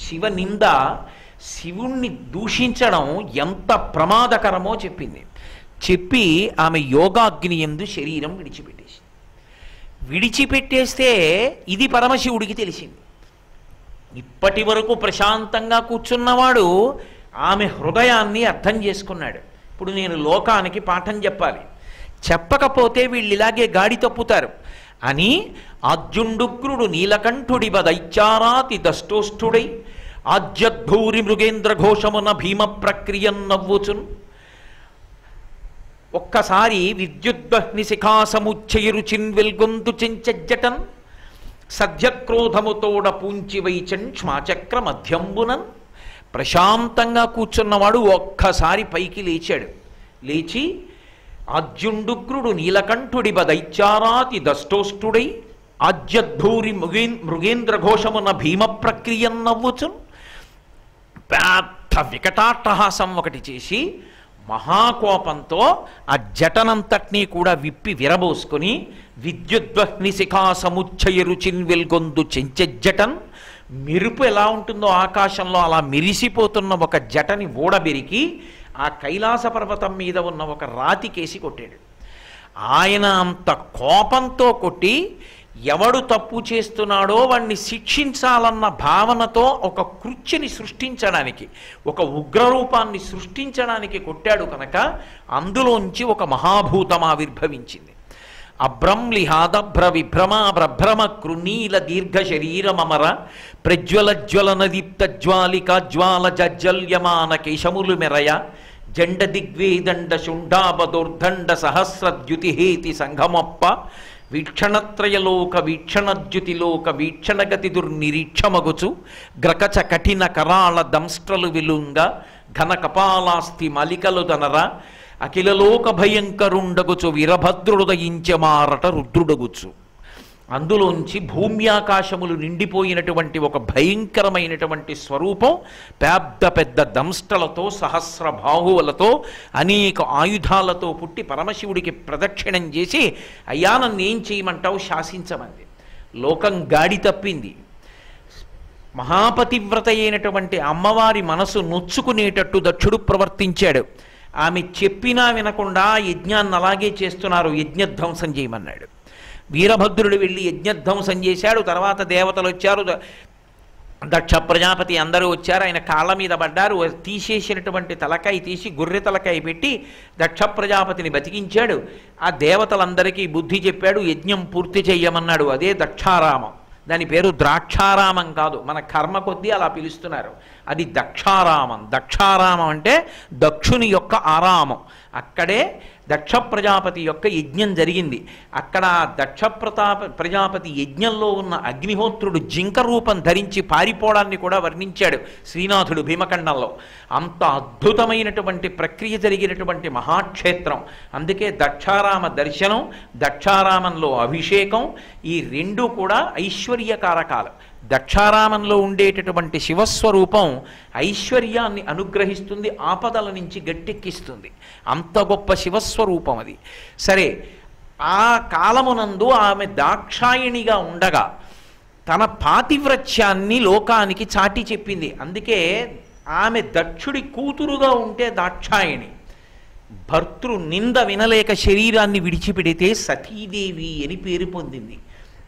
శివ నింద శివుణ్ణి దూషించడం ఎంత ప్రమాదకరమో చెప్పింది చెప్పి ఆమె యోగాగ్ని ఎందు శరీరం విడిచిపెట్టేసింది విడిచిపెట్టేస్తే ఇది పరమశివుడికి తెలిసింది ఇప్పటి వరకు ప్రశాంతంగా కూర్చున్నవాడు ఆమె హృదయాన్ని అర్థం చేసుకున్నాడు ఇప్పుడు నేను లోకానికి పాఠం చెప్పాలి చెప్పకపోతే వీళ్ళు ఇలాగే గాడి తప్పుతారు అని అర్జుండుగ్రుడు నీలకంఠుడి దైత్యారాతి దష్టోష్ఠుడై ఆజ్యద్భూరి మృగేంద్ర ఘోషమున భీమ ప్రక్రియన్ నవ్వుచున్ ఒక్కసారి విద్యుద్వహ్ని శిఖాసముచ్చయరుచిన్ వెల్గొంతు చెంచజ్జటన్ సద్యక్రోధముతోడ పూంచి వైచన్ క్ష్మాచక్ర మధ్యంబునన్ ప్రశాంతంగా కూర్చున్నవాడు ఒక్కసారి పైకి లేచాడు లేచి అర్జుండుగ్రుడు నీలకంఠుడి దైత్యారాతి దష్టోష్ఠుడై ఆజ్యద్భూరి మృగే మృగేంద్ర ఘోషమున భీమ ప్రక్రియన్ నవ్వుచున్ పెద్ద వికటాట్టహాసం ఒకటి చేసి మహాకోపంతో ఆ జటనంతటినీ కూడా విప్పి విరబోసుకొని విద్యుద్వహ్ని శిఖా సముచ్చయ రుచిన్ వెల్గొందు చెంచెజ్జటన్ మెరుపు ఎలా ఉంటుందో ఆకాశంలో అలా మెరిసిపోతున్న ఒక జటని ఊడబెరికి ఆ కైలాస పర్వతం మీద ఉన్న ఒక రాతికేసి కొట్టాడు ఆయన అంత కోపంతో కొట్టి ఎవడు తప్పు చేస్తున్నాడో వాణ్ణి శిక్షించాలన్న భావనతో ఒక కృత్యని సృష్టించడానికి ఒక ఉగ్రరూపాన్ని సృష్టించడానికి కొట్టాడు కనుక అందులోంచి ఒక మహాభూతం ఆవిర్భవించింది అభ్రంలిహాదభ్ర విభ్రమ భ్రభ్రమ కృనీల దీర్ఘ శరీరమమర ప్రజ్వల జ్వలన దీప్త జ్వాలిక జ్వాల జజ్జల్యమాన కేశములు మెరయ జండ దిగ్వేదండ శుండాబదోర్దండ సహస్రద్యుతిహేతి సంఘమొప్ప వీక్షణత్రయలోక వీక్షణద్యుతిలోక వీక్షణగతి దుర్నిరీక్షమగుచు గ్రకచ కఠిన కరాళ దంస్ట్రలు విలుంగ ఘన కపాలాస్తి మలికలు దనర అఖిలలోక భయంకరుండగుచు వీరభద్రుడయించమారట రుద్రుడగుచు అందులోంచి భూమ్యాకాశములు నిండిపోయినటువంటి ఒక భయంకరమైనటువంటి స్వరూపం పెద్ద పెద్ద దంష్టలతో సహస్ర బాహువులతో అనేక ఆయుధాలతో పుట్టి పరమశివుడికి ప్రదక్షిణం చేసి అయ్యా నన్ను ఏం చేయమంటావు శాసించమంది లోకం గాడి తప్పింది మహాపతివ్రత అయినటువంటి అమ్మవారి మనసు నొచ్చుకునేటట్టు దక్షుడు ప్రవర్తించాడు ఆమె చెప్పినా వినకుండా యజ్ఞాన్ని అలాగే చేస్తున్నారు యజ్ఞధ్వంసం చేయమన్నాడు వీరభద్రుడు వెళ్ళి యజ్ఞధ్వంసం చేశాడు తర్వాత దేవతలు వచ్చారు ద- దక్ష ప్రజాపతి అందరూ వచ్చారు ఆయన కాళ్ళ మీద పడ్డారు తీసేసినటువంటి తలకాయ తీసి గొర్రె తలకాయ పెట్టి దక్ష ప్రజాపతిని బతికించాడు ఆ దేవతలందరికీ బుద్ధి చెప్పాడు యజ్ఞం పూర్తి చెయ్యమన్నాడు అదే దక్షారామం దాని పేరు ద్రాక్షారామం కాదు మన కర్మ కొద్దీ అలా పిలుస్తున్నారు అది దక్షారామం దక్షారామం అంటే దక్షుని యొక్క ఆరామం అక్కడే దక్ష ప్రజాపతి యొక్క యజ్ఞం జరిగింది అక్కడ ఆ దక్ష ప్రతాప ప్రజాపతి యజ్ఞంలో ఉన్న అగ్నిహోత్రుడు జింక రూపం ధరించి పారిపోవడాన్ని కూడా వర్ణించాడు శ్రీనాథుడు భీమఖండంలో అంత అద్భుతమైనటువంటి ప్రక్రియ జరిగినటువంటి మహాక్షేత్రం అందుకే దక్షారామ దర్శనం దక్షారామంలో అభిషేకం ఈ రెండు కూడా ఐశ్వర్యకారకాలు దక్షారామంలో ఉండేటటువంటి శివస్వరూపం ఐశ్వర్యాన్ని అనుగ్రహిస్తుంది ఆపదల నుంచి గట్టెక్కిస్తుంది అంత గొప్ప శివస్వరూపం అది సరే ఆ కాలమునందు ఆమె దాక్షాయణిగా ఉండగా తన పాతివ్రత్యాన్ని లోకానికి చాటి చెప్పింది అందుకే ఆమె దక్షుడి కూతురుగా ఉంటే దాక్షాయణి భర్తృ నింద వినలేక శరీరాన్ని విడిచిపెడితే సతీదేవి అని పేరు పొందింది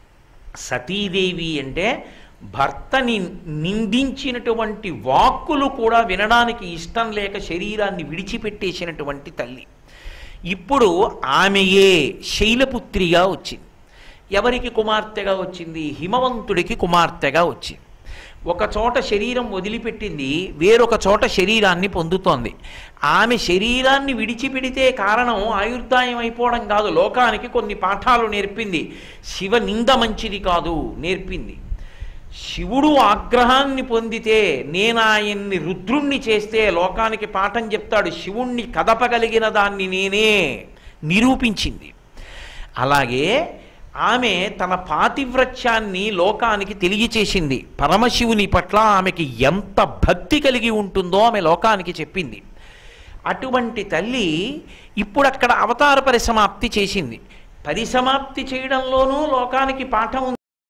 సతీదేవి అంటే భర్తని నిందించినటువంటి వాక్కులు కూడా వినడానికి ఇష్టం లేక శరీరాన్ని విడిచిపెట్టేసినటువంటి తల్లి ఇప్పుడు ఆమెయే శైలపుత్రిగా వచ్చింది ఎవరికి కుమార్తెగా వచ్చింది హిమవంతుడికి కుమార్తెగా వచ్చింది ఒక చోట శరీరం వదిలిపెట్టింది వేరొక చోట శరీరాన్ని పొందుతోంది ఆమె శరీరాన్ని విడిచిపెడితే కారణం ఆయుర్దాయం అయిపోవడం కాదు లోకానికి కొన్ని పాఠాలు నేర్పింది శివ నింద మంచిది కాదు నేర్పింది శివుడు ఆగ్రహాన్ని పొందితే నేను ఆయన్ని రుద్రుణ్ణి చేస్తే లోకానికి పాఠం చెప్తాడు శివుణ్ణి కదపగలిగిన దాన్ని నేనే నిరూపించింది అలాగే ఆమె తన పాతివ్రత్యాన్ని లోకానికి తెలియచేసింది పరమశివుని పట్ల ఆమెకి ఎంత భక్తి కలిగి ఉంటుందో ఆమె లోకానికి చెప్పింది అటువంటి తల్లి ఇప్పుడు అక్కడ అవతార పరిసమాప్తి చేసింది పరిసమాప్తి చేయడంలోనూ లోకానికి పాఠం ఉంది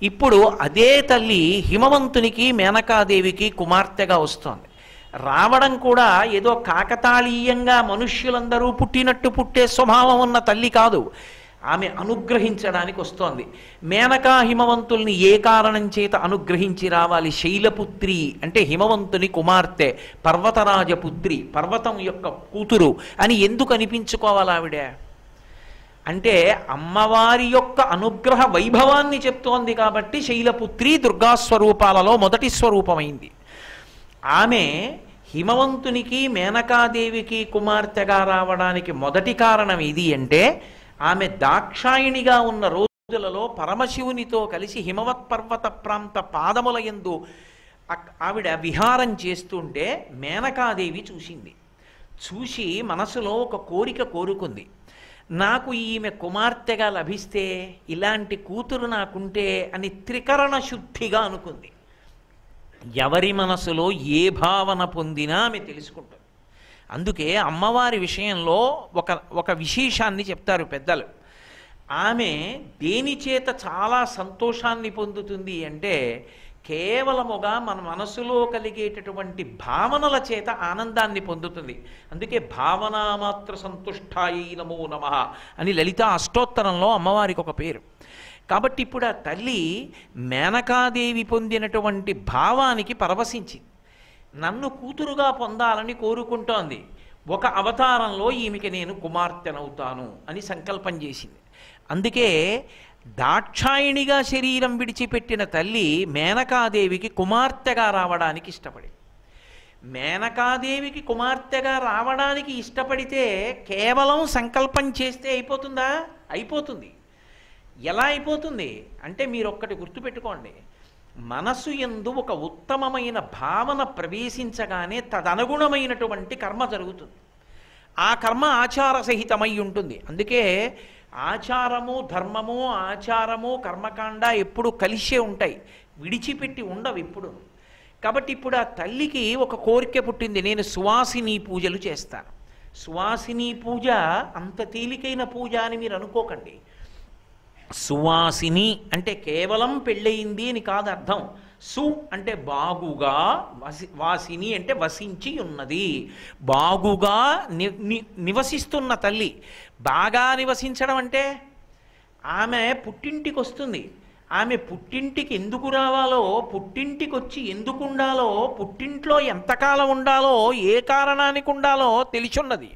ఇప్పుడు అదే తల్లి హిమవంతునికి మేనకాదేవికి కుమార్తెగా వస్తోంది రావడం కూడా ఏదో కాకతాళీయంగా మనుష్యులందరూ పుట్టినట్టు పుట్టే స్వభావం ఉన్న తల్లి కాదు ఆమె అనుగ్రహించడానికి వస్తోంది మేనకా హిమవంతుల్ని ఏ కారణం చేత అనుగ్రహించి రావాలి శైలపుత్రి అంటే హిమవంతుని కుమార్తె పర్వతరాజపుత్రి పర్వతం యొక్క కూతురు అని ఎందుకు అనిపించుకోవాలి ఆవిడ అంటే అమ్మవారి యొక్క అనుగ్రహ వైభవాన్ని చెప్తోంది కాబట్టి శైలపుత్రి దుర్గా స్వరూపాలలో మొదటి స్వరూపమైంది ఆమె హిమవంతునికి మేనకాదేవికి కుమార్తెగా రావడానికి మొదటి కారణం ఇది అంటే ఆమె దాక్షాయిణిగా ఉన్న రోజులలో పరమశివునితో కలిసి హిమవత్ పర్వత ప్రాంత పాదముల యందు అక్- ఆవిడ విహారం చేస్తుంటే మేనకాదేవి చూసింది చూసి మనసులో ఒక కోరిక కోరుకుంది నాకు ఈమె కుమార్తెగా లభిస్తే ఇలాంటి కూతురు నాకుంటే అని త్రికరణ శుద్ధిగా అనుకుంది ఎవరి మనసులో ఏ భావన పొందినా ఆమె తెలుసుకుంటుంది అందుకే అమ్మవారి విషయంలో ఒక ఒక విశేషాన్ని చెప్తారు పెద్దలు ఆమె దేని చేత చాలా సంతోషాన్ని పొందుతుంది అంటే కేవలముగా మన మనసులో కలిగేటటువంటి భావనల చేత ఆనందాన్ని పొందుతుంది అందుకే భావనామాత్ర సంతుష్టాయి నమో నమ అని లలిత అష్టోత్తరంలో అమ్మవారికి ఒక పేరు కాబట్టి ఇప్పుడు ఆ తల్లి మేనకాదేవి పొందినటువంటి భావానికి పరవశించింది నన్ను కూతురుగా పొందాలని కోరుకుంటోంది ఒక అవతారంలో ఈమెకి నేను కుమార్తెనవుతాను అని సంకల్పం చేసింది అందుకే దాక్షాయిణిగా శరీరం విడిచిపెట్టిన తల్లి మేనకాదేవికి కుమార్తెగా రావడానికి ఇష్టపడి మేనకాదేవికి కుమార్తెగా రావడానికి ఇష్టపడితే కేవలం సంకల్పం చేస్తే అయిపోతుందా అయిపోతుంది ఎలా అయిపోతుంది అంటే మీరు ఒక్కటి గుర్తుపెట్టుకోండి మనసు ఎందు ఒక ఉత్తమమైన భావన ప్రవేశించగానే తదనుగుణమైనటువంటి కర్మ జరుగుతుంది ఆ కర్మ ఆచార సహితమై ఉంటుంది అందుకే ఆచారము ధర్మము ఆచారము కర్మకాండ ఎప్పుడు కలిసే ఉంటాయి విడిచిపెట్టి ఉండవు ఎప్పుడు కాబట్టి ఇప్పుడు ఆ తల్లికి ఒక కోరిక పుట్టింది నేను సువాసిని పూజలు చేస్తాను సువాసిని పూజ అంత తేలికైన పూజ అని మీరు అనుకోకండి సువాసిని అంటే కేవలం పెళ్ళయింది అని కాదు అర్థం సు అంటే బాగుగా వసి వాసిని అంటే వసించి ఉన్నది బాగుగా ని ని- నివసిస్తున్న తల్లి బాగా నివసించడం అంటే ఆమె పుట్టింటికి వస్తుంది ఆమె పుట్టింటికి ఎందుకు రావాలో పుట్టింటికి వచ్చి ఎందుకు ఉండాలో పుట్టింట్లో ఎంతకాలం ఉండాలో ఏ కారణానికి ఉండాలో తెలిసున్నది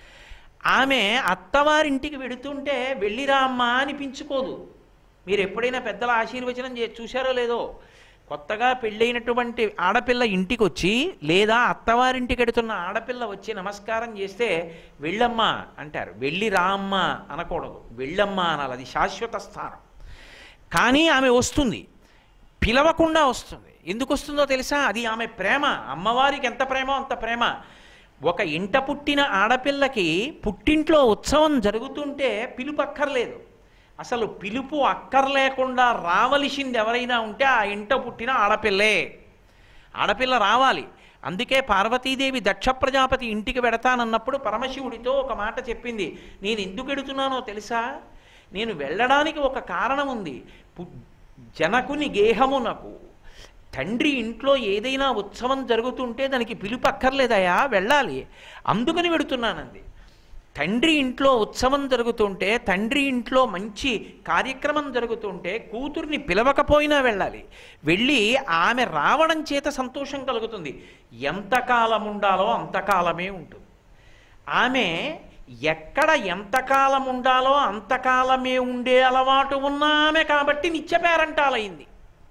ఆమె అత్తవారింటికి వెడుతుంటే వెళ్ళిరా అమ్మా అనిపించుకోదు మీరు ఎప్పుడైనా పెద్దల ఆశీర్వచనం చే చూశారో లేదో కొత్తగా పెళ్ళైనటువంటి ఆడపిల్ల ఇంటికి వచ్చి లేదా అత్తవారింటికి వెడుతున్న ఆడపిల్ల వచ్చి నమస్కారం చేస్తే వెళ్ళమ్మా అంటారు వెళ్ళి రా అమ్మా అనకూడదు వెళ్ళమ్మా అనాలి అది శాశ్వత స్థానం కానీ ఆమె వస్తుంది పిలవకుండా వస్తుంది ఎందుకు వస్తుందో తెలుసా అది ఆమె ప్రేమ అమ్మవారికి ఎంత ప్రేమో అంత ప్రేమ ఒక ఇంట పుట్టిన ఆడపిల్లకి పుట్టింట్లో ఉత్సవం జరుగుతుంటే పిలుపు అక్కర్లేదు అసలు పిలుపు అక్కర్లేకుండా రావలసింది ఎవరైనా ఉంటే ఆ ఇంట పుట్టిన ఆడపిల్లే ఆడపిల్ల రావాలి అందుకే పార్వతీదేవి దక్ష ప్రజాపతి ఇంటికి వెడతానన్నప్పుడు పరమశివుడితో ఒక మాట చెప్పింది నేను ఎందుకు ఎడుతున్నానో తెలుసా నేను వెళ్ళడానికి ఒక కారణం ఉంది పు- జనకుని గేహమునకు తండ్రి ఇంట్లో ఏదైనా ఉత్సవం జరుగుతుంటే దానికి పిలుపు అక్కర్లేదయా వెళ్ళాలి అందుకని వెడుతున్నానంది తండ్రి ఇంట్లో ఉత్సవం జరుగుతుంటే తండ్రి ఇంట్లో మంచి కార్యక్రమం జరుగుతుంటే కూతుర్ని పిలవకపోయినా వెళ్ళాలి వెళ్ళి ఆమె రావడం చేత సంతోషం కలుగుతుంది ఎంతకాలం ఉండాలో అంతకాలమే ఉంటుంది ఆమె ఎక్కడ ఎంతకాలం ఉండాలో అంతకాలమే ఉండే అలవాటు ఉన్న ఆమె కాబట్టి నిత్య పేరంటాలైంది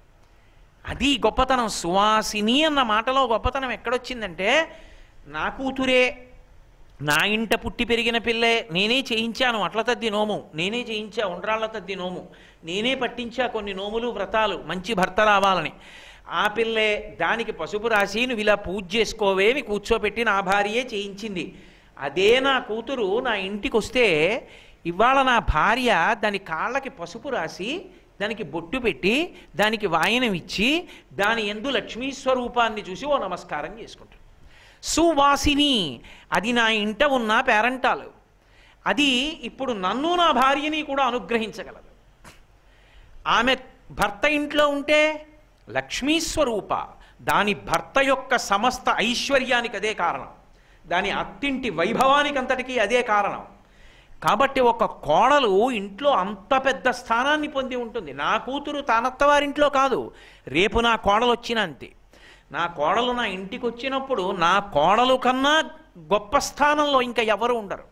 అది గొప్పతనం సువాసిని అన్న మాటలో గొప్పతనం ఎక్కడొచ్చిందంటే నా కూతురే నా ఇంట పుట్టి పెరిగిన పిల్లే నేనే చేయించాను అట్ల తద్ది నోము నేనే చేయించా ఉండ్రాళ్ళ తద్ది నోము నేనే పట్టించా కొన్ని నోములు వ్రతాలు మంచి భర్త రావాలని ఆ పిల్లే దానికి పసుపు రాసి నువ్వు ఇలా పూజ చేసుకోవేమి కూర్చోపెట్టి నా భార్యే చేయించింది అదే నా కూతురు నా ఇంటికి వస్తే ఇవాళ నా భార్య దాని కాళ్ళకి పసుపు రాసి దానికి బొట్టు పెట్టి దానికి వాయనం ఇచ్చి దాని ఎందు లక్ష్మీ స్వరూపాన్ని చూసి ఓ నమస్కారం చేసుకుంటాడు సువాసిని అది నా ఇంట ఉన్న పేరంటాలు అది ఇప్పుడు నన్ను నా భార్యని కూడా అనుగ్రహించగలదు ఆమె భర్త ఇంట్లో ఉంటే లక్ష్మీ స్వరూప దాని భర్త యొక్క సమస్త ఐశ్వర్యానికి అదే కారణం దాని అత్తింటి వైభవానికి అంతటికీ అదే కారణం కాబట్టి ఒక కోడలు ఇంట్లో అంత పెద్ద స్థానాన్ని పొంది ఉంటుంది నా కూతురు తానత్తవారింట్లో కాదు రేపు నా కోడలు వచ్చిన అంతే నా కోడలు నా ఇంటికి వచ్చినప్పుడు నా కోడలు కన్నా గొప్ప స్థానంలో ఇంకా ఎవరు ఉండరు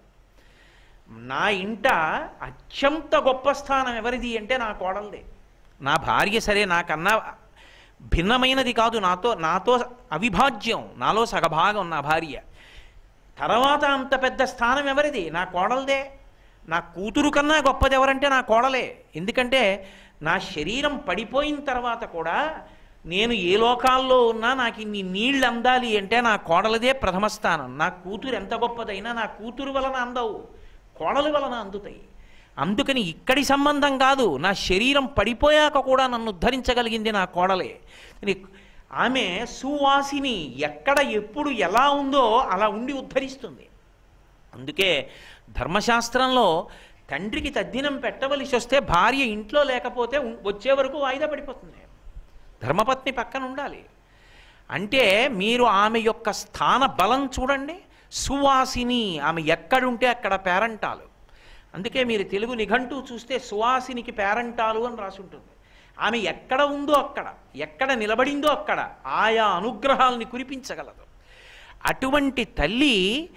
నా ఇంట అత్యంత గొప్ప స్థానం ఎవరిది అంటే నా కోడలదే నా భార్య సరే నాకన్నా భిన్నమైనది కాదు నాతో నాతో అవిభాజ్యం నాలో సగభాగం నా భార్య తర్వాత అంత పెద్ద స్థానం ఎవరిది నా కోడలదే నా కూతురు కన్నా గొప్పది ఎవరంటే నా కోడలే ఎందుకంటే నా శరీరం పడిపోయిన తర్వాత కూడా నేను ఏ లోకాల్లో ఉన్నా నాకు ఇన్ని నీళ్ళు అందాలి అంటే నా కోడలదే ప్రథమ స్థానం నా కూతురు ఎంత గొప్పదైనా నా కూతురు వలన అందవు కోడలు వలన అందుతాయి అందుకని ఇక్కడి సంబంధం కాదు నా శరీరం పడిపోయాక కూడా నన్ను ఉద్ధరించగలిగింది నా కోడలే కానీ ఆమె సువాసిని ఎక్కడ ఎప్పుడు ఎలా ఉందో అలా ఉండి ఉద్ధరిస్తుంది అందుకే ధర్మశాస్త్రంలో తండ్రికి తద్దినం పెట్టవలసి వస్తే భార్య ఇంట్లో లేకపోతే ఉం- వచ్చే వరకు వాయిదా పడిపోతుంది ధర్మపత్ని పక్కన ఉండాలి అంటే మీరు ఆమె యొక్క స్థాన బలం చూడండి సువాసిని ఆమె ఎక్కడుంటే అక్కడ పేరంటాలు అందుకే మీరు తెలుగు నిఘంటు చూస్తే సువాసినికి పేరంటాలు అని రాసి ఉంటుంది ఆమె ఎక్కడ ఉందో అక్కడ ఎక్కడ నిలబడిందో అక్కడ ఆయా అనుగ్రహాల్ని కురిపించగలదు అటువంటి తల్లి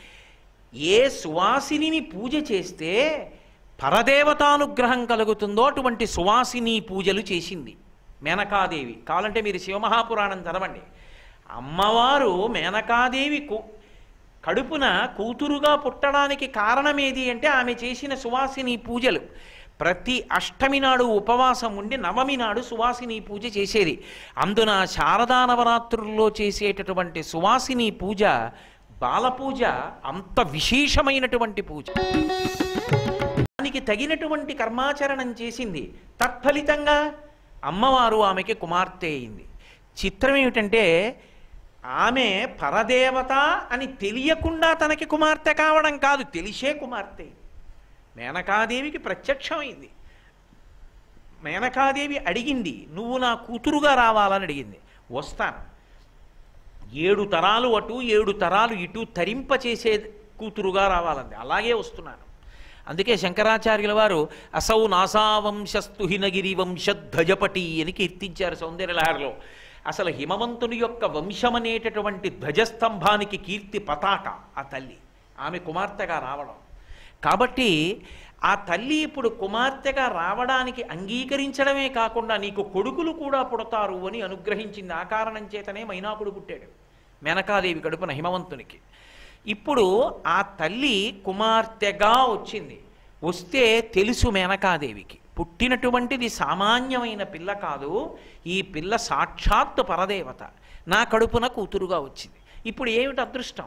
ఏ సువాసిని పూజ చేస్తే పరదేవతానుగ్రహం కలుగుతుందో అటువంటి సువాసిని పూజలు చేసింది మేనకాదేవి కావాలంటే మీరు శివమహాపురాణం చదవండి అమ్మవారు మేనకాదేవి కు- కడుపున కూతురుగా పుట్టడానికి కారణమేది అంటే ఆమె చేసిన సువాసిని పూజలు ప్రతి అష్టమి నాడు ఉపవాసం ఉండి నవమి నాడు సువాసిని పూజ చేసేది అందున శారదా నవరాత్రుల్లో చేసేటటువంటి సువాసిని పూజ బాలపూజ అంత విశేషమైనటువంటి పూజ దానికి తగినటువంటి కర్మాచరణం చేసింది తత్ఫలితంగా అమ్మవారు ఆమెకి కుమార్తె అయింది చిత్రం ఏమిటంటే ఆమె పరదేవత అని తెలియకుండా తనకి కుమార్తె కావడం కాదు తెలిసే కుమార్తె అయింది. మేనకాదేవికి ప్రత్యక్షమైంది మేనకాదేవి అడిగింది నువ్వు నా కూతురుగా రావాలని అడిగింది వస్తాను ఏడు తరాలు అటు ఏడు తరాలు ఇటు తరింపచేసే కూతురుగా రావాలంది అలాగే వస్తున్నాను అందుకే శంకరాచార్యుల వారు అసౌ నాసావంశస్తు హినగిరి వంశధ్వజపటి అని కీర్తించారు సౌందర్యలహరిలో అసలు హిమవంతుని యొక్క వంశమనేటటువంటి ధ్వజస్తంభానికి కీర్తి పతాక ఆ తల్లి ఆమె కుమార్తెగా రావడం కాబట్టి ఆ తల్లి ఇప్పుడు కుమార్తెగా రావడానికి అంగీకరించడమే కాకుండా నీకు కొడుకులు కూడా పుడతారు అని అనుగ్రహించింది ఆ కారణం చేతనే మైనాకుడు పుట్టాడు మేనకాదేవి కడుపున హిమవంతునికి ఇప్పుడు ఆ తల్లి కుమార్తెగా వచ్చింది వస్తే తెలుసు మేనకాదేవికి పుట్టినటువంటిది సామాన్యమైన పిల్ల కాదు ఈ పిల్ల సాక్షాత్తు పరదేవత నా కడుపున కూతురుగా వచ్చింది ఇప్పుడు ఏమిటి అదృష్టం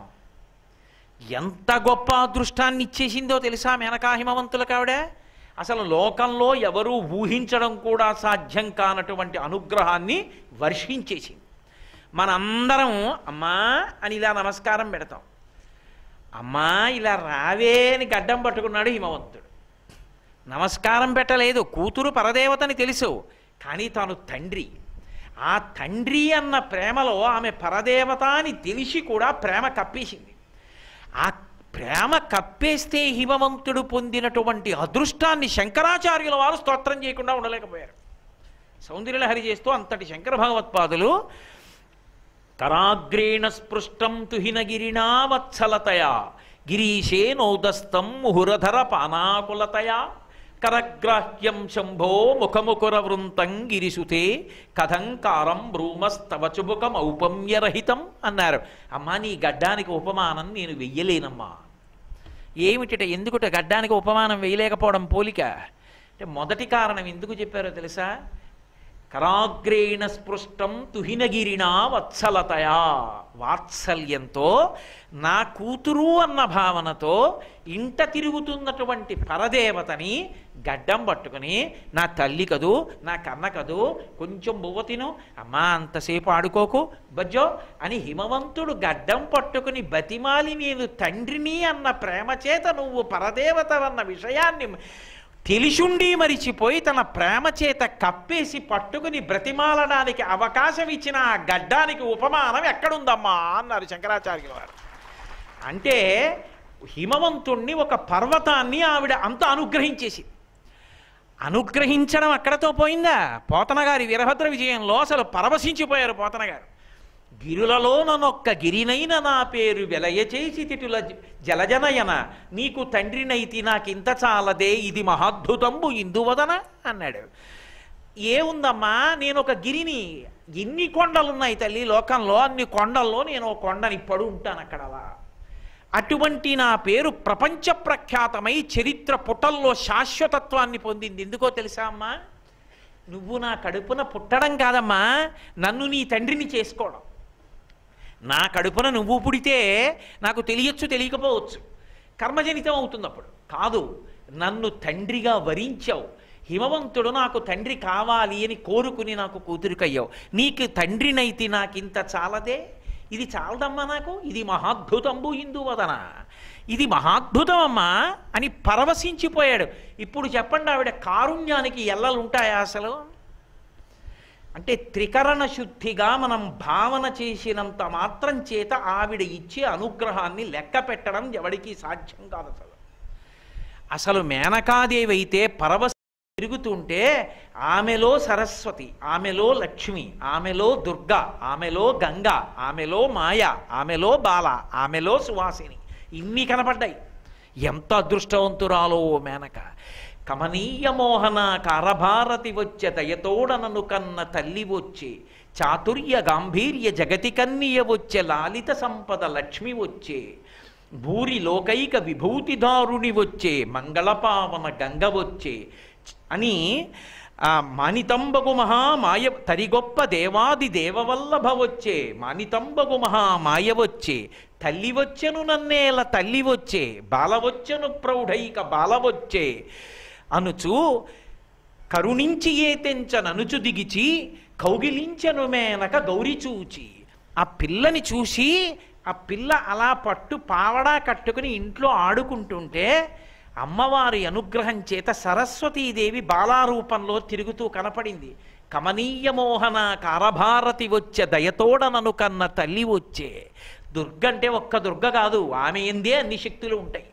ఎంత గొప్ప అదృష్టాన్ని ఇచ్చేసిందో తెలుసా మేనకా హిమవంతులకు ఆవిడ అసలు లోకంలో ఎవరూ ఊహించడం కూడా సాధ్యం కానటువంటి అనుగ్రహాన్ని వర్షించేసింది మనందరం అమ్మా అని ఇలా నమస్కారం పెడతాం అమ్మా ఇలా రావే అని గడ్డం పట్టుకున్నాడు హిమవంతుడు నమస్కారం పెట్టలేదు కూతురు పరదేవతని తెలుసు కానీ తాను తండ్రి ఆ తండ్రి అన్న ప్రేమలో ఆమె పరదేవత అని తెలిసి కూడా ప్రేమ కప్పేసింది ఆ ప్రేమ కప్పేస్తే హిమవంతుడు పొందినటువంటి అదృష్టాన్ని శంకరాచార్యుల వారు స్తోత్రం చేయకుండా ఉండలేకపోయారు సౌందర్యలహరి చేస్తూ అంతటి శంకర భగవత్పాదులు తరాగ్రేణ స్పృష్టం తుహినగిరిణా వత్సలతయా గిరీశే నౌదస్తం ముహురధర పానాకులతయా కరగ్రాహ్యం శంభో ముఖముకుర వృంతం గిరిసుతే కథంకారం బ్రూమస్తవ చుబుకం ఔపమ్యరహితం అన్నారు అమ్మా నీ గడ్డానికి ఉపమానం నేను వెయ్యలేనమ్మా ఏమిటట ఎందుకుట గడ్డానికి ఉపమానం వేయలేకపోవడం పోలిక అంటే మొదటి కారణం ఎందుకు చెప్పారో తెలుసా కరాగ్రేణ స్పృష్టం తుహినగిరినా వత్సలతయా వాత్సల్యంతో నా కూతురు అన్న భావనతో ఇంట తిరుగుతున్నటువంటి పరదేవతని గడ్డం పట్టుకుని నా తల్లి కదూ నా కన్న కదూ కొంచెం బువ్వ తిను అమ్మా అంతసేపు ఆడుకోకు బజ్జో అని హిమవంతుడు గడ్డం పట్టుకుని బతిమాలి నేను తండ్రిని అన్న ప్రేమ చేత నువ్వు పరదేవత అన్న విషయాన్ని తెలిసుండి మరిచిపోయి తన ప్రేమ చేత కప్పేసి పట్టుకుని బ్రతిమాలడానికి అవకాశం ఇచ్చిన ఆ గడ్డానికి ఉపమానం ఎక్కడుందమ్మా అన్నారు శంకరాచార్యుల వారు అంటే హిమవంతుణ్ణి ఒక పర్వతాన్ని ఆవిడ అంత అనుగ్రహించేసింది అనుగ్రహించడం అక్కడతో పోయిందా పోతన గారి వీరభద్ర విజయంలో అసలు పరవశించిపోయారు పోతన గారు గిరులలో ననొక్క గిరినైన నా పేరు వెలయ చేసి తిటుల జ- జలజనయన నీకు తండ్రినైతి నాకింత చాలదే ఇది మహాద్భుతంబు ఇందువదన అన్నాడు ఏముందమ్మా నేను ఒక గిరిని ఎన్ని కొండలున్నాయి తల్లి లోకంలో అన్ని కొండల్లో నేను ఒక కొండని పడు ఉంటాను అక్కడ అలా అటువంటి నా పేరు ప్రపంచ ప్రఖ్యాతమై చరిత్ర పుటల్లో శాశ్వతత్వాన్ని పొందింది ఎందుకో తెలుసా అమ్మా నువ్వు నా కడుపున పుట్టడం కాదమ్మా నన్ను నీ తండ్రిని చేసుకోవడం నా కడుపున నువ్వు పుడితే నాకు తెలియచ్చు తెలియకపోవచ్చు కర్మజనితం అవుతుంది అప్పుడు కాదు నన్ను తండ్రిగా వరించావు హిమవంతుడు నాకు తండ్రి కావాలి అని కోరుకుని నాకు కూతురికయ్యావు నీకు తండ్రినైతే నాకింత చాలదే ఇది చాలదమ్మా నాకు ఇది మహాద్భుతంబు హిందువదన ఇది మహాద్భుతం అమ్మా అని పరవశించిపోయాడు ఇప్పుడు చెప్పండి ఆవిడ కారుణ్యానికి ఎల్లలు ఉంటాయా అసలు అంటే త్రికరణ శుద్ధిగా మనం భావన చేసినంత మాత్రం చేత ఆవిడ ఇచ్చే అనుగ్రహాన్ని లెక్క పెట్టడం ఎవడికి సాధ్యం కాదు అసలు అసలు మేనకాదేవి అయితే పరవశ తిరుగుతుంటే ఆమెలో సరస్వతి ఆమెలో లక్ష్మి ఆమెలో దుర్గ ఆమెలో గంగ ఆమెలో మాయ ఆమెలో బాల ఆమెలో సువాసిని ఇన్ని కనపడ్డాయి ఎంత అదృష్టవంతురాలో ఓ మేనక కమనీయ మోహన కారభారతి వచ్చే దయతోడనను కన్న తల్లి వచ్చే చాతుర్య గాంభీర్య జగతి కన్నియ వచ్చే లాలిత సంపద లక్ష్మి వచ్చే భూరి లోకైక విభూతిదారుని వచ్చే మంగళపావన గంగ వచ్చే అని ఆ మానితంబగు మహా మాయ తరిగొప్ప దేవాది దేవవల్లభ వచ్చే మానితంబగు మహా మాయ వచ్చే తల్లి వచ్చెను నన్నేల తల్లి వచ్చే బాల వచ్చెను ప్రౌఢైక బాల వచ్చే అనుచు కరుణించి ఏ తెంచననుచు దిగిచి కౌగిలించను మేనక గౌరి చూచి ఆ పిల్లని చూసి ఆ పిల్ల అలా పట్టు పావడా కట్టుకుని ఇంట్లో ఆడుకుంటుంటే అమ్మవారి అనుగ్రహం చేత సరస్వతీదేవి బాలారూపంలో తిరుగుతూ కనపడింది కమనీయ మోహన కారభారతి వచ్చే దయతోడనను కన్న తల్లి వచ్చే దుర్గ అంటే ఒక్క దుర్గ కాదు ఆమె ఎందే అన్ని శక్తులు ఉంటాయి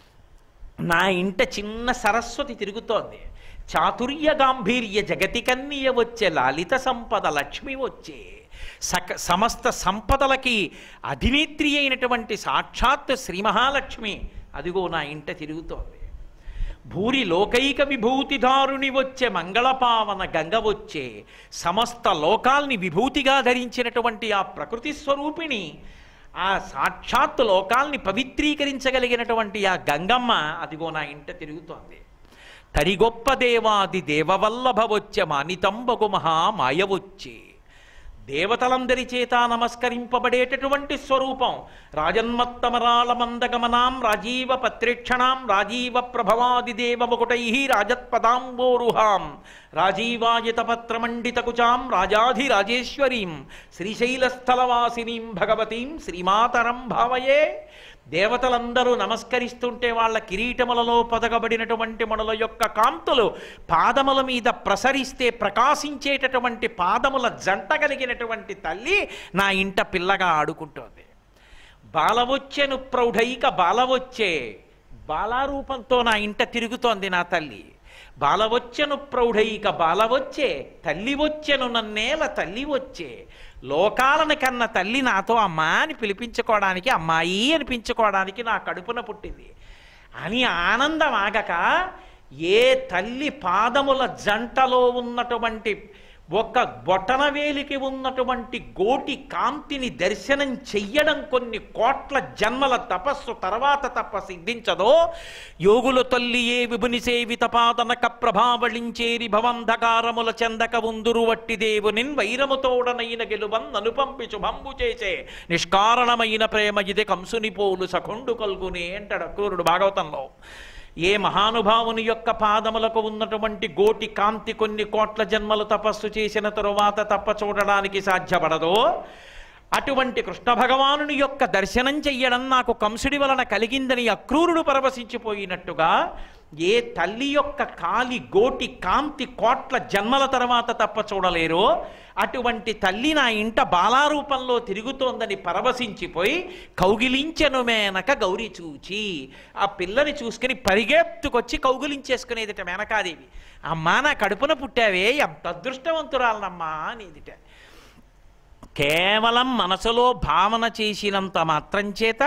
నా ఇంట చిన్న సరస్వతి తిరుగుతోంది చాతుర్య గాంభీర్య జగతి కన్నియ వచ్చే లలిత సంపద లక్ష్మి వచ్చే సక సమస్త సంపదలకి అధినేత్రి అయినటువంటి సాక్షాత్ శ్రీ మహాలక్ష్మి అదిగో నా ఇంట తిరుగుతోంది భూరి లోకైక విభూతిదారుని వచ్చే మంగళపావన గంగ వచ్చే సమస్త లోకాల్ని విభూతిగా ధరించినటువంటి ఆ ప్రకృతి స్వరూపిణి ఆ సాక్షాత్ లోకాల్ని పవిత్రీకరించగలిగినటువంటి ఆ గంగమ్మ అదిగో నా ఇంట తిరుగుతోంది తరిగొప్ప దేవాది దేవవల్లభ వచ్చే మానితంబగు మహా మాయ వచ్చే దేవతలందరి చేత నమస్కరింపబడేటటువంటి స్వరూపం రాజన్మత్తమరాళ మందగమనాం రాజీవ పత్రేక్షణాం రాజీవ ప్రభవాది దేవముకుటై రాజత్పదాంబోరుహాం రాజీవాయతపత్రమండితకుచాం రాజాధిరాజేశ్వరీం శ్రీశైలస్థలవాసినీం భగవతీం శ్రీమాతరం భావయే దేవతలందరూ నమస్కరిస్తుంటే వాళ్ళ కిరీటములలో పొదగబడినటువంటి మణుల యొక్క కాంతులు పాదముల మీద ప్రసరిస్తే ప్రకాశించేటటువంటి పాదముల జంట కలిగినటువంటి తల్లి నా ఇంట పిల్లగా ఆడుకుంటోంది బాలవొచ్చెను ప్రౌఢైక బాలవొచ్చే బాలారూపంతో నా ఇంట తిరుగుతోంది నా తల్లి బాలవొచ్చెను ప్రౌఢైక బాలవొచ్చే తల్లి వచ్చెను నన్నేల తల్లి వచ్చే లోకాలను కన్న తల్లి నాతో అమ్మా అని పిలిపించుకోవడానికి అమ్మాయి అనిపించుకోవడానికి నా కడుపున పుట్టింది అని ఆనందం ఆగక ఏ తల్లి పాదముల జంటలో ఉన్నటువంటి ఒక బొటనవేలికి ఉన్నటువంటి గోటి కాంతిని దర్శనం చెయ్యడం కొన్ని కోట్ల జన్మల తపస్సు తర్వాత తప్ప సిద్ధించదో యోగుల తల్లి ఏ విభుని సేవిత పాదనక ప్రభావళించేరి భవంధకారముల చెందక ఉందురు వట్టి దేవునిన్ వైరముతోడనైన గెలువన్ నను పంపి శుభంబు చేసే నిష్కారణమైన ప్రేమ ఇది కంసుని పోలు సఖుండు కల్గునే అంటాడు అక్రూరుడు భాగవతంలో ఏ మహానుభావుని యొక్క పాదములకు ఉన్నటువంటి గోటి కాంతి కొన్ని కోట్ల జన్మలు తపస్సు చేసిన తరువాత తప్ప చూడడానికి సాధ్యపడదో అటువంటి కృష్ణ భగవానుని యొక్క దర్శనం చెయ్యడం నాకు కంసుడి వలన కలిగిందని అక్రూరుడు పరవశించిపోయినట్టుగా ఏ తల్లి యొక్క కాలి గోటి కాంతి కోట్ల జన్మల తర్వాత తప్ప చూడలేరో అటువంటి తల్లి నా ఇంట బాలారూపంలో తిరుగుతోందని పరవశించిపోయి కౌగిలించెను మేనక గౌరి చూచి ఆ పిల్లని చూసుకుని పరిగెత్తుకొచ్చి కౌగిలించేసుకునేదిట మేనకాదేవి అమ్మా నా కడుపున పుట్టావే ఎంత అదృష్టవంతురాలనమ్మా అనేదిట కేవలం మనసులో భావన చేసినంత మాత్రం చేత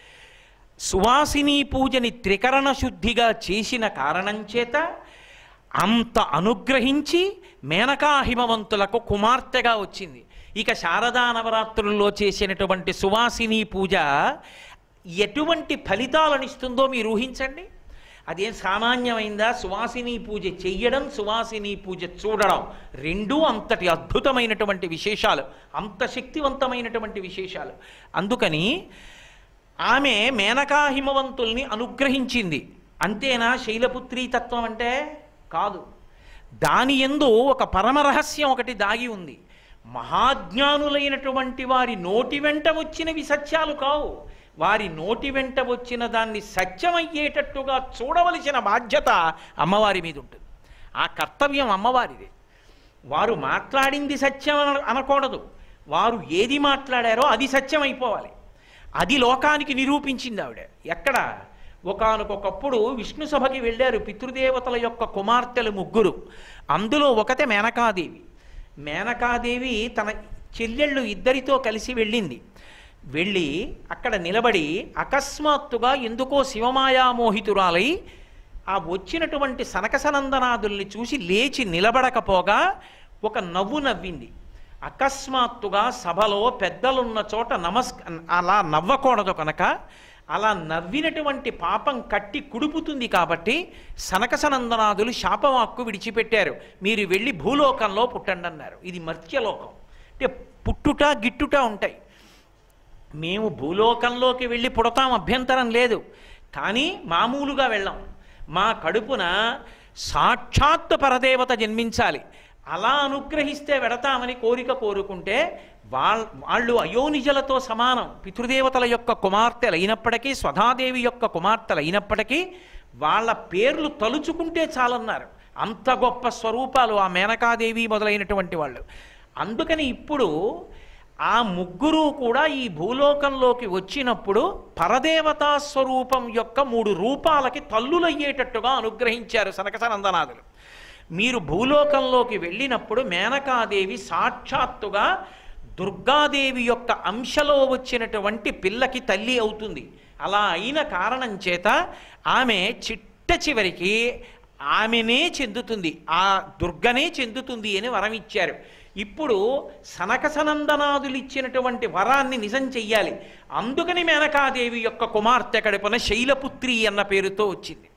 సువాసిని పూజని త్రికరణ శుద్ధిగా చేసిన కారణం చేత అంత అనుగ్రహించి మేనకా హిమవంతులకు కుమార్తెగా వచ్చింది ఇక శారదా నవరాత్రుల్లో చేసినటువంటి సువాసిని పూజ ఎటువంటి ఫలితాలనిస్తుందో మీరు ఊహించండి అదేం సామాన్యమైందా సువాసిని పూజ చెయ్యడం సువాసిని పూజ చూడడం రెండూ అంతటి అద్భుతమైనటువంటి విశేషాలు అంత శక్తివంతమైనటువంటి విశేషాలు అందుకని ఆమె మేనకా హిమవంతుల్ని అనుగ్రహించింది అంతేనా శైలపుత్రీ తత్వం అంటే కాదు దాని ఎందు ఒక పరమ రహస్యం ఒకటి దాగి ఉంది మహాజ్ఞానులైనటువంటి వారి నోటి వెంట వచ్చినవి సత్యాలు కావు వారి నోటి వెంట వచ్చిన దాన్ని సత్యమయ్యేటట్టుగా చూడవలసిన బాధ్యత అమ్మవారి మీద ఉంటుంది ఆ కర్తవ్యం అమ్మవారిది వారు మాట్లాడింది సత్యం అన- అనకూడదు వారు ఏది మాట్లాడారో అది సత్యం అయిపోవాలి అది లోకానికి నిరూపించింది ఆవిడ ఎక్కడ ఒకానొకప్పుడు విష్ణు సభకి వెళ్ళారు పితృదేవతల యొక్క కుమార్తెలు ముగ్గురు అందులో ఒకతే మేనకాదేవి మేనకాదేవి తన చెల్లెళ్ళు ఇద్దరితో కలిసి వెళ్ళింది వెళ్ళి అక్కడ నిలబడి అకస్మాత్తుగా ఎందుకో శివమాయామోహితురాలై ఆ వచ్చినటువంటి సనకసనందనాదుల్ని చూసి లేచి నిలబడకపోగా ఒక నవ్వు నవ్వింది అకస్మాత్తుగా సభలో పెద్దలున్న చోట నమస్క అలా నవ్వకూడదు కనుక అలా నవ్వినటువంటి పాపం కట్టి కుడుపుతుంది కాబట్టి సనకసనందనాదులు శాపవాక్కు విడిచిపెట్టారు మీరు వెళ్ళి భూలోకంలో పుట్టండి అన్నారు ఇది మర్త్యలోకం అంటే పుట్టుట గిట్టుట ఉంటాయి మేము భూలోకంలోకి వెళ్ళి పుడతాం అభ్యంతరం లేదు కానీ మామూలుగా వెళ్ళాం మా కడుపున సాక్షాత్తు పరదేవత జన్మించాలి అలా అనుగ్రహిస్తే వెడతామని కోరిక కోరుకుంటే వాళ్ళ వాళ్ళు అయోనిజలతో సమానం పితృదేవతల యొక్క కుమార్తెలు అయినప్పటికీ స్వధాదేవి యొక్క కుమార్తెలు అయినప్పటికీ వాళ్ళ పేర్లు తలుచుకుంటే చాలన్నారు అంత గొప్ప స్వరూపాలు ఆ మేనకాదేవి మొదలైనటువంటి వాళ్ళు అందుకని ఇప్పుడు ఆ ముగ్గురు కూడా ఈ భూలోకంలోకి వచ్చినప్పుడు పరదేవతా స్వరూపం యొక్క మూడు రూపాలకి తల్లులయ్యేటట్టుగా అనుగ్రహించారు సనకసనందనాథులు మీరు భూలోకంలోకి వెళ్ళినప్పుడు మేనకాదేవి సాక్షాత్తుగా దుర్గాదేవి యొక్క అంశలో వచ్చినటువంటి పిల్లకి తల్లి అవుతుంది అలా అయిన కారణం చేత ఆమె చిట్ట చివరికి ఆమెనే చెందుతుంది ఆ దుర్గనే చెందుతుంది అని వరం ఇచ్చారు ఇప్పుడు సనకసనందనాదులు ఇచ్చినటువంటి వరాన్ని నిజం చెయ్యాలి అందుకని మేనకాదేవి యొక్క కుమార్తె కడుపున శైలపుత్రి అన్న పేరుతో వచ్చింది